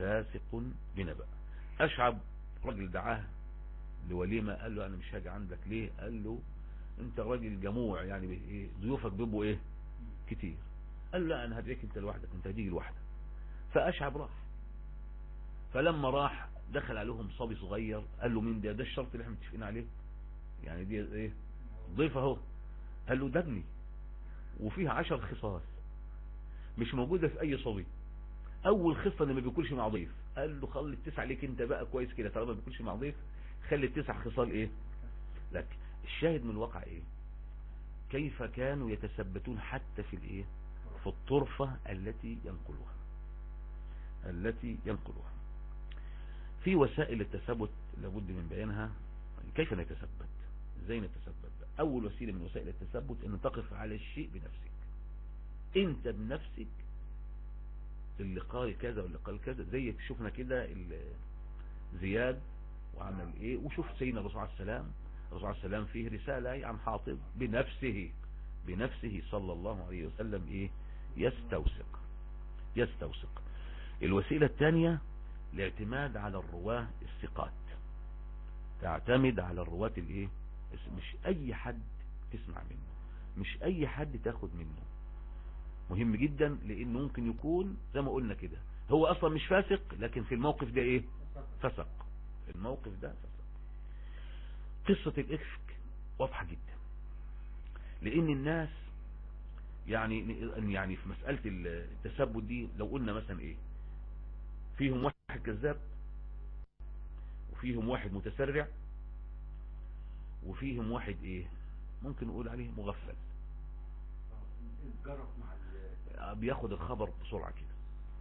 فاسق بنبأ أشعب رجل دعاه لوليمة قال له أنا مش هاجي عندك ليه قال له أنت راجل جموع يعني إيه ضيوفك بيبقوا إيه كتير قال لا أنا هديك أنت لوحدك أنت هتيجي لوحدك فأشعب راح فلما راح دخل عليهم صبي صغير قال له مين ده ده الشرط اللي احنا متفقين عليه يعني دي ايه ضيف اهو قال له ده ابني وفيها عشر خصال مش موجودة في اي صبي اول خصة ان ما بيكونش مع ضيف قال له خلي التسعة ليك انت بقى كويس كده طالما ما بيكونش مع ضيف خلي التسع خصال ايه لك الشاهد من الواقع ايه كيف كانوا يتثبتون حتى في الايه في الطرفة التي ينقلها التي ينقلها في وسائل التثبت لابد من بيانها كيف نتثبت ازاي نتثبت بقى؟ اول وسيلة من وسائل التثبت ان تقف على الشيء بنفسك انت بنفسك اللي قال كذا واللي قال كذا زي شفنا كده زياد وعمل ايه وشوف سيدنا الرسول عليه السلام الرسول عليه السلام فيه رسالة عن حاطب بنفسه بنفسه صلى الله عليه وسلم ايه يستوثق يستوثق الوسيلة الثانية الاعتماد على الرواه الثقات تعتمد على الرواة الايه مش اي حد تسمع منه مش اي حد تاخد منه مهم جدا لانه ممكن يكون زي ما قلنا كده هو اصلا مش فاسق لكن في الموقف ده ايه فسق في الموقف ده فسق قصة الافك واضحة جدا لان الناس يعني يعني في مسألة التثبت دي لو قلنا مثلا ايه فيهم واحد كذاب وفيهم واحد متسرع وفيهم واحد ايه ممكن نقول عليه مغفل بياخد الخبر بسرعة كده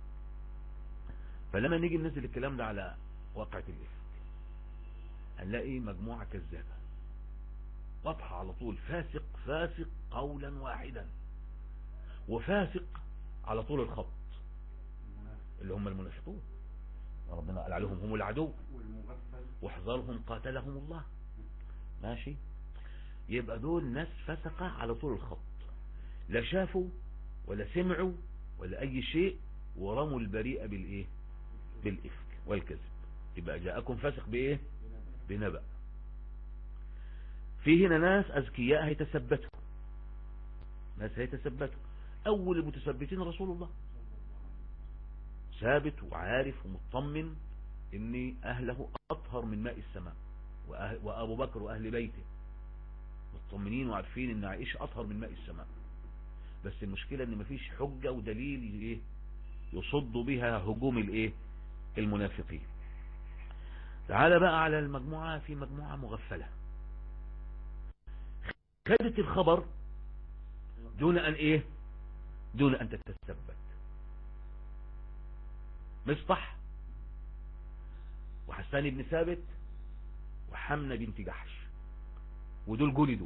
فلما نيجي ننزل الكلام ده على واقعة الإفك هنلاقي مجموعة كذابة واضحة على طول فاسق فاسق قولا واحدا وفاسق على طول الخط اللي هم المنافقون ربنا قال عليهم هم العدو واحذرهم قاتلهم الله ماشي يبقى دول ناس فسقة على طول الخط لا شافوا ولا سمعوا ولا اي شيء ورموا البريئة بالايه بالافك والكذب يبقى جاءكم فاسق بايه بنبأ في هنا ناس اذكياء هيتثبتوا ناس هيتثبتوا اول المتثبتين رسول الله ثابت وعارف ومطمن ان اهله اطهر من ماء السماء وابو بكر واهل بيته مطمنين وعارفين ان عائشة اطهر من ماء السماء بس المشكلة ان مفيش حجة ودليل ايه يصد بها هجوم الايه المنافقين تعال بقى على المجموعة في مجموعة مغفلة خدت الخبر دون ان ايه دون ان تتثبت مصطح وحسان بن ثابت وحمنة بنت جحش ودول جلدوا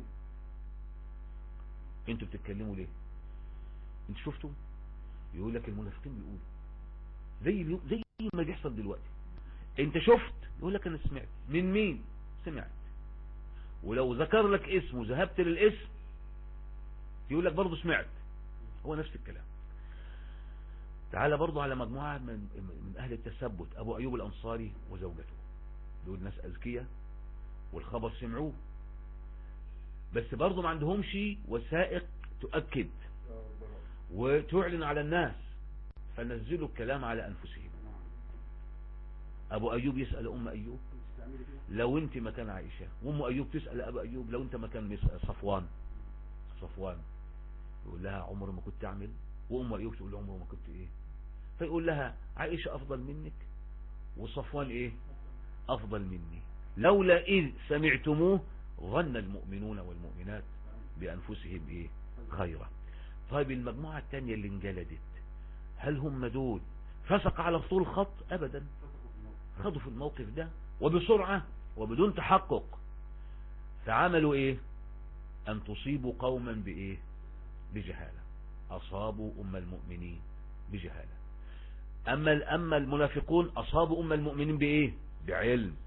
انتوا بتتكلموا ليه انتوا شفتوا يقول لك المنافقين بيقولوا زي زي ما بيحصل دلوقتي انت شفت يقول لك انا سمعت من مين سمعت ولو ذكر لك اسم وذهبت للاسم يقول لك برضه سمعت هو نفس الكلام تعالى برضه على مجموعة من, من اهل التثبت ابو ايوب الانصاري وزوجته دول ناس اذكياء والخبر سمعوه بس برضه ما عندهمش وثائق تؤكد وتعلن على الناس فنزلوا الكلام على انفسهم ابو ايوب يسأل ام ايوب لو انت مكان عائشة وام ايوب تسأل ابو ايوب لو انت مكان صفوان صفوان يقول لها عمر ما كنت اعمل وام ايوب تقول له عمر ما كنت ايه فيقول لها عائشة افضل منك وصفوان ايه افضل مني لولا اذ سمعتموه ظن المؤمنون والمؤمنات بانفسهم ايه خيرا طيب المجموعة التانية اللي انجلدت هل هم دول فسق على طول خط ابدا خدوا في الموقف ده وبسرعة وبدون تحقق فعملوا ايه ان تصيبوا قوما بايه بجهالة اصابوا ام المؤمنين بجهالة اما اما المنافقون اصابوا ام المؤمنين بايه بعلم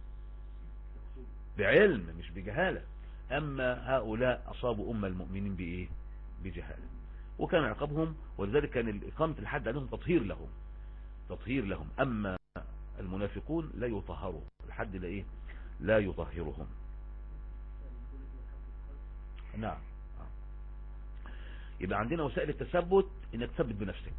بعلم مش بجهالة اما هؤلاء اصابوا ام المؤمنين بايه بجهالة وكان عقابهم ولذلك كان اقامة الحد عليهم تطهير لهم تطهير لهم اما المنافقون لا يطهروا الحد لا ايه لا يطهرهم نعم يبقى عندنا وسائل التثبت انك تثبت بنفسك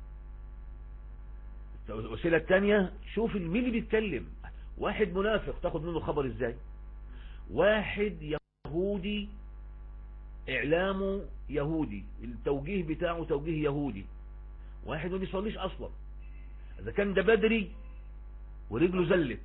الوسيله الثانيه شوف مين اللي بيتكلم واحد منافق تاخد منه خبر ازاي واحد يهودي اعلامه يهودي التوجيه بتاعه توجيه يهودي واحد ما بيصليش اصلا اذا كان ده بدري ورجله زلت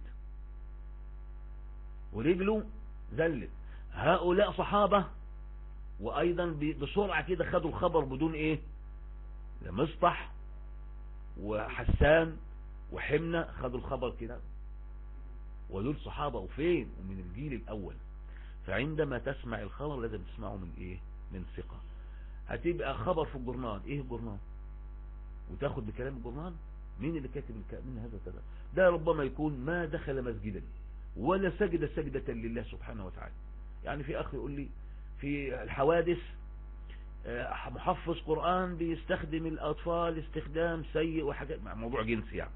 ورجله زلت هؤلاء صحابة وايضا بسرعة كده خدوا الخبر بدون ايه مصطح وحسان وحمنة خدوا الخبر كده ودول صحابة وفين ومن الجيل الاول فعندما تسمع الخبر لازم تسمعه من ايه من ثقة هتبقى خبر في الجرنان ايه الجرنان وتاخد بكلام الجرنان مين اللي كاتب من هذا كذا ده ربما يكون ما دخل مسجدا ولا سجد سجدة لله سبحانه وتعالى يعني في اخ يقول لي في الحوادث محفظ قرآن بيستخدم الاطفال استخدام سيء وحاجات مع موضوع جنسي يعني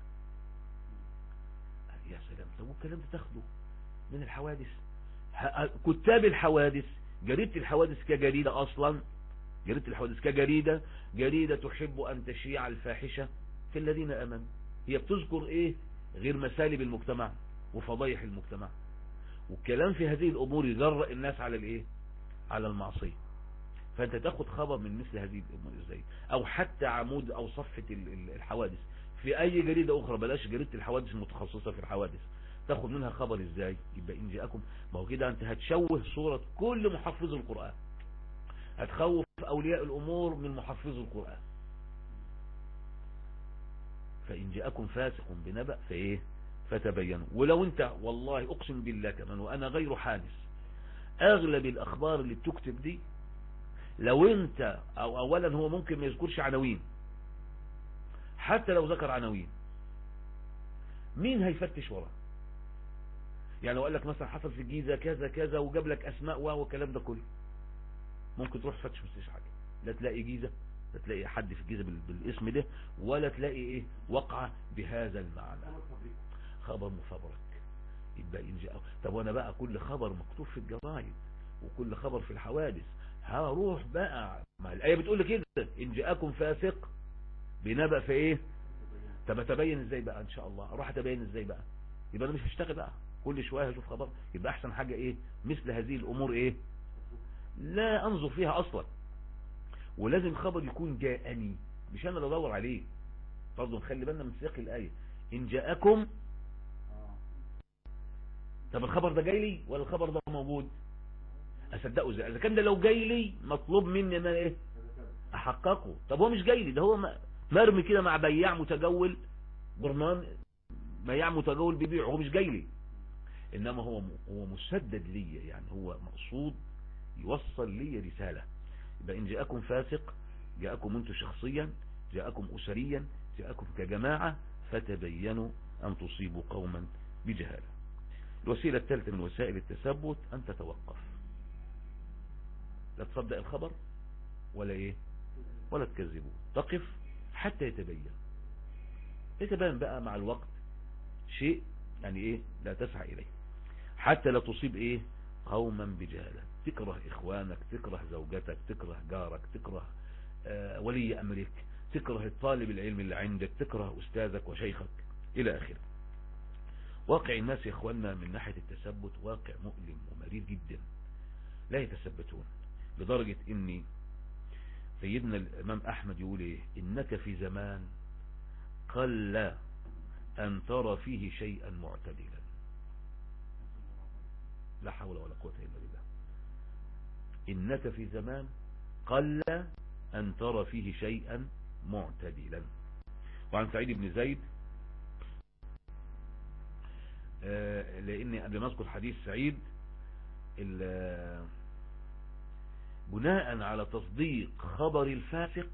يا سلام طب والكلام ده تاخده من الحوادث كتاب الحوادث جريدة الحوادث كجريدة اصلا جريدة الحوادث كجريدة جريدة تحب ان تشيع الفاحشة في الذين امنوا هي بتذكر ايه غير مسالب المجتمع وفضايح المجتمع والكلام في هذه الامور يجرأ الناس على الايه على المعصية فانت تاخد خبر من مثل هذه الامور ازاي او حتى عمود او صفحة الحوادث في اي جريدة اخرى بلاش جريدة الحوادث المتخصصة في الحوادث تاخد منها خبر ازاي يبقى ان جاءكم ما هو كده انت هتشوه صورة كل محفظ القرآن هتخوف اولياء الامور من محفظ القرآن فان جاءكم فاسق بنبأ فايه فتبينوا ولو انت والله اقسم بالله كمان وانا غير حادث اغلب الاخبار اللي بتكتب دي لو انت او اولا هو ممكن ما يذكرش عناوين حتى لو ذكر عناوين مين هيفتش وراه يعني لو قال لك مثلا حصل في الجيزة كذا كذا وجاب لك اسماء والكلام ده كله ممكن تروح تفتش مش حاجة لا تلاقي جيزة لا تلاقي حد في الجيزة بالاسم ده ولا تلاقي ايه وقعة بهذا المعنى خبر مفبرك يبقى إن جاء طب وانا بقى كل خبر مكتوب في الجرايد وكل خبر في الحوادث هروح بقى ما الآية بتقول لي كده إن جاءكم فاسق بنبأ في ايه طب اتبين ازاي بقى ان شاء الله اروح اتبين ازاي بقى يبقى انا مش هشتغل بقى كل شوية هشوف خبر يبقى احسن حاجة ايه مثل هذه الامور ايه لا انظر فيها اصلا ولازم خبر يكون جاءني مش انا اللي ادور عليه برضه نخلي بالنا من سياق الايه ان جاءكم طب الخبر ده جاي لي ولا الخبر ده موجود اصدقه ازاي اذا كان ده لو جاي لي مطلوب مني انا ايه احققه طب هو مش جاي لي ده هو مرمي كده مع بياع متجول برمان بياع متجول بيبيع هو مش جاي لي انما هو هو مسدد لي يعني هو مقصود يوصل لي رسالة يبقى ان جاءكم فاسق جاءكم انتم شخصيا جاءكم اسريا جاءكم كجماعة فتبينوا ان تصيبوا قوما بجهالة الوسيلة الثالثة من وسائل التثبت ان تتوقف لا تصدق الخبر ولا ايه ولا تكذبوا تقف حتى يتبين يتبين بقى مع الوقت شيء يعني ايه لا تسعى اليه حتى لا تصيب ايه قوما بجهالة تكره اخوانك تكره زوجتك تكره جارك تكره آه ولي امرك تكره الطالب العلم اللي عندك تكره استاذك وشيخك الى اخره واقع الناس يا اخواننا من ناحية التثبت واقع مؤلم ومرير جدا لا يتثبتون لدرجة اني سيدنا الامام احمد يقول ايه انك في زمان قل ان ترى فيه شيئا معتدلا لا حول ولا قوة الا بالله انك في زمان قل ان ترى فيه شيئا معتدلا وعن سعيد بن زيد آه لاني قبل ما اذكر حديث سعيد بناء على تصديق خبر الفاسق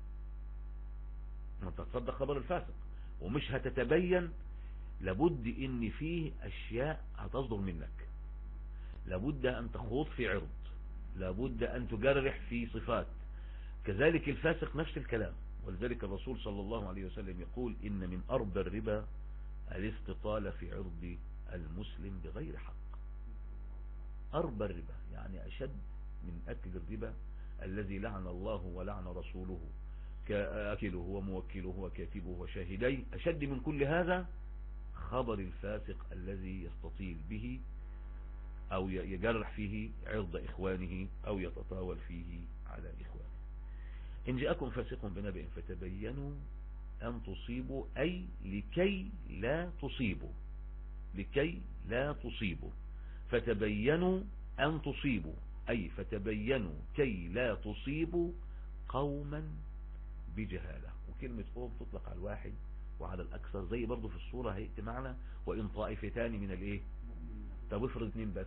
انت تصدق خبر الفاسق ومش هتتبين لابد ان فيه اشياء هتصدر منك لابد ان تخوض في عرض لابد ان تجرح في صفات كذلك الفاسق نفس الكلام ولذلك الرسول صلى الله عليه وسلم يقول ان من اربى الربا الاستطالة في عرض المسلم بغير حق أربى الربا يعني أشد من أكل الربا الذي لعن الله ولعن رسوله كأكله وموكله وكاتبه وشاهديه أشد من كل هذا خبر الفاسق الذي يستطيل به أو يجرح فيه عرض إخوانه أو يتطاول فيه على إخوانه إن جاءكم فاسق بنبأ فتبينوا أن تصيبوا أي لكي لا تصيبوا لكي لا تصيبوا فتبينوا أن تصيبوا أي فتبينوا كي لا تصيبوا قوما بجهالة وكلمة قوم تطلق على الواحد وعلى الأكثر زي برضو في الصورة هيئت معنا وإن طائفتان من الإيه طب افرض اثنين بس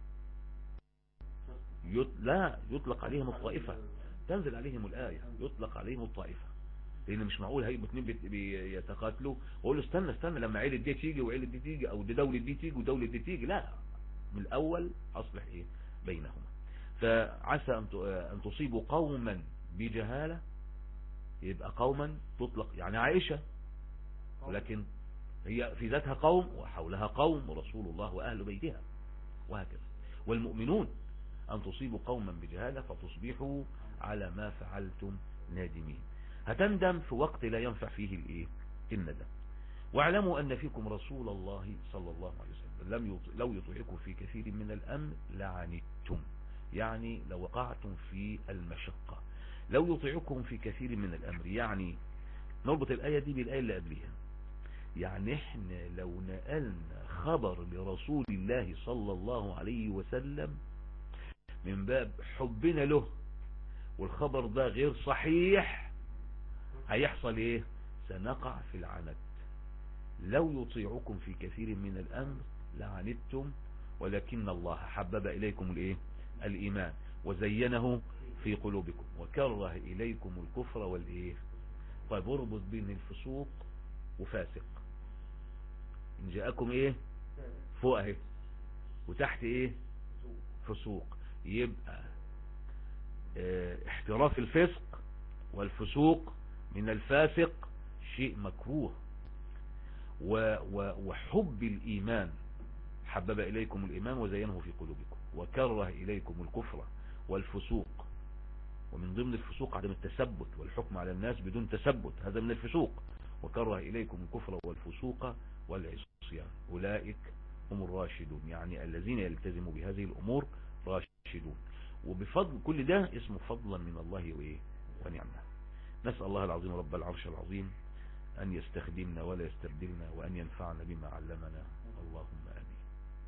يط... لا يطلق عليهم الطائفة تنزل عليهم الآية يطلق عليهم الطائفة لان مش معقول هيبقوا اثنين بيتقاتلوا واقول له استنى استنى لما عيلة دي تيجي وعيلة دي تيجي او دي دولة دي تيجي ودولة دي تيجي لا من الاول اصلح ايه بينهما فعسى ان تصيبوا قوما بجهالة يبقى قوما تطلق يعني عائشة ولكن هي في ذاتها قوم وحولها قوم ورسول الله وأهل بيتها وهكذا والمؤمنون أن تصيبوا قوما بجهالة فتصبحوا على ما فعلتم نادمين هتندم في وقت لا ينفع فيه الايه الندم واعلموا أن فيكم رسول الله صلى الله عليه وسلم لم يط... لو يطيعكم في كثير من الأمر لعنتم يعني لو وقعتم في المشقة لو يطيعكم في كثير من الأمر يعني نربط الآية دي بالآية اللي قبلها يعني احنا لو نقلنا خبر لرسول الله صلى الله عليه وسلم من باب حبنا له والخبر ده غير صحيح هيحصل ايه سنقع في العنت لو يطيعكم في كثير من الامر لعنتم ولكن الله حبب اليكم الايه الايمان وزينه في قلوبكم وكره اليكم الكفر والايه طيب اربط بين الفسوق وفاسق ان جاءكم ايه فوق اهي وتحت ايه فسوق يبقى اه احتراف الفسق والفسوق من الفاسق شيء مكروه وحب الإيمان حبب إليكم الإيمان وزينه في قلوبكم وكره إليكم الكفر والفسوق ومن ضمن الفسوق عدم التثبت والحكم على الناس بدون تثبت هذا من الفسوق وكره إليكم الكفر والفسوق والعصيان أولئك هم الراشدون يعني الذين يلتزموا بهذه الأمور راشدون وبفضل كل ده اسمه فضلا من الله وإيه ونعمه نسأل الله العظيم رب العرش العظيم أن يستخدمنا ولا يستبدلنا وأن ينفعنا بما علمنا اللهم